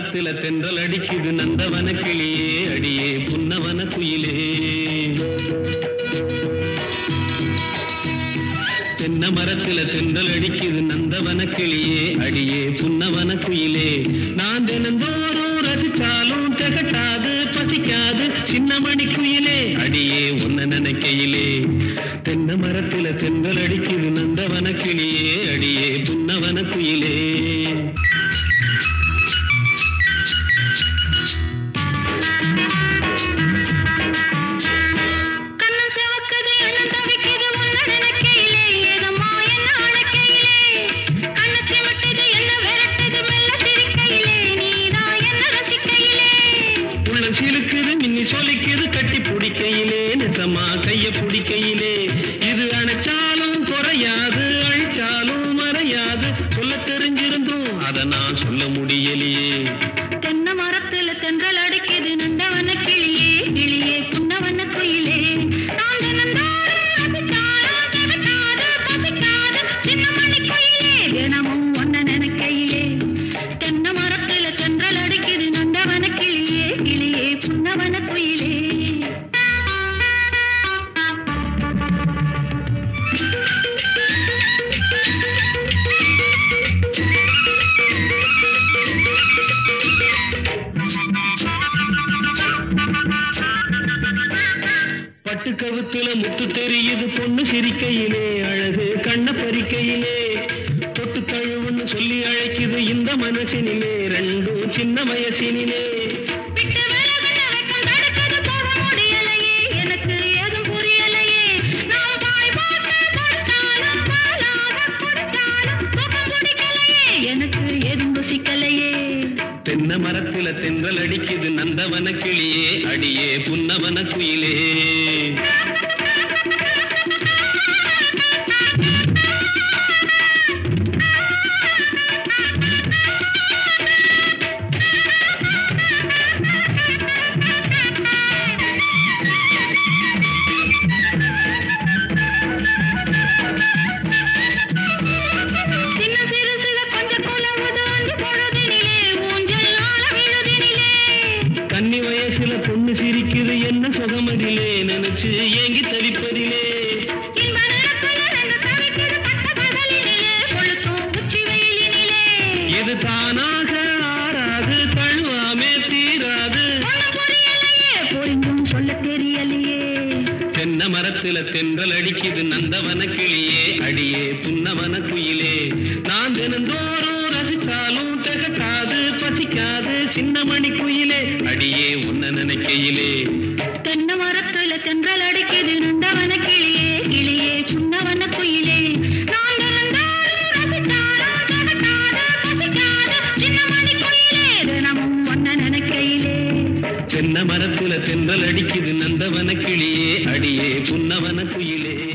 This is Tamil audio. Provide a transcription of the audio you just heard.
மரத்துல தென்றல் அடிக்குது நந்தவன கிளியே அடியே புன்னவன குயிலே தென்ன மரத்துல தென்றல் அடிக்குது நந்தவன கிளியே அடியே புன்னவன குயிலே நான் தினந்தோறும் ரசிச்சாலும் திகட்டாது பசிக்காது சின்ன மணி குயிலே அடியே உன்ன நினைக்கையிலே தென்ன மரத்துல தென்றல் அடிக்குது நந்தவன கிளியே அடியே புன்னவன குயிலே கண்ணம் சிவக்குது எண்ணம் தவிக்குது உன்னை நினைக்கையிலே ஏதம்மா என்ன அழைக்கையிலே கண்ணு சிவட்டுது என்ன விரட்டுது மெல்ல சிரிக்கையிலே நீதான் என்ன ரசிக்கையிலே உள்ள சிலுக்குது மின்னி சொலிக்குது கட்டி பிடிக்கையிலே நிசமா கைய பிடிக்கையிலே இது அணைச்சாலும் குறையாது அழிச்சாலும் மறையாது சொல்ல தெரிஞ்சிருந்தும் அதை நான் சொல்ல முடியலையே தென்னை மரத்துல தென்றல் அடிக்குது நந்தவன கிளியே கிளியே புன்னவன குயிலே நான் தினந்தோறும் ரசிச்சாலும் திகட்டாது பசிக்காது சின்ன மணி குயிலே தினமும் ஒன்ன நினைக்கையிலே தென்னை மரத்துல தென்றல் அடிக்குது நந்தவன கிளியே கிளியே புன்னவன குயிலே பட்டு கவுத்துல முத்து தெரியுது பொண்ணு சிரிக்கையிலே அழகு கண்ண பறிக்கையிலே தொட்டு தழுவுன்னு சொல்லி அழைக்குது இந்த மனசினிலே ரெண்டும் சின்ன வயசினிலே விட்டு விலகுன வெட்கம் தடுக்குது போக முடியலையே எனக்கு ஏதும் புரியலையே நான் பாய் போட்டு கொடுத்தாலும் பாலாக கொடுத்தாலும் சுகம் பிடிக்கலையே எனக்கு ஏதும் ருசிக்கலையே தென்னை மரத்துல தென்றல் அடிக்குது நந்தவன கிளியே அடியே புன்னவன குயிலே சின்ன சிறுசுக கொஞ்சம் குலவுது அஞ்சு பொழுதினிலே ஊஞ்சல் ஆட விழுதினிலே கன்னி வயசுல பொண்ணு சிரிக்குது என்ன சுகமதிலே நினைச்சு ஏங்கி தவிப்பதிலே இன்ப நிறத்துல ரெண்டு தவிக்குது பட்ட பகலினிலே கொளுத்தும் உச்சி வெயிலினிலே இது தானாக ஆறாது தழுவாமே தீராது ஒண்ணும் புரியலையே புரிந்தும் சொல்லத் தெரியலையே தென்னை மரத்துல தென்றல் அடிக்குது நந்தவன கிளியே அடியே புன்னவன குயிலே நான் தினந்தோறும் ரசிச்சாலும் திகட்டாது பசிக்காது சின்ன மணி குயிலே அடியே உன்ன நினைக்கையிலே தென்னை மரத்துல தென்றல் அடிக்குது நந்தவன கிளியே கிளியே புன்னவன குயிலே நான் தினந்தோறும் ரசித்தாலும் திகட்டாது பசிக்காது சின்ன மணி குயிலே தினமும் ஒன்ன நினைக்கையிலே தென்னை மரத்துல தென்றல் அடிக்குது நந்தவன கிளியே அடியே புன்னவன குயிலே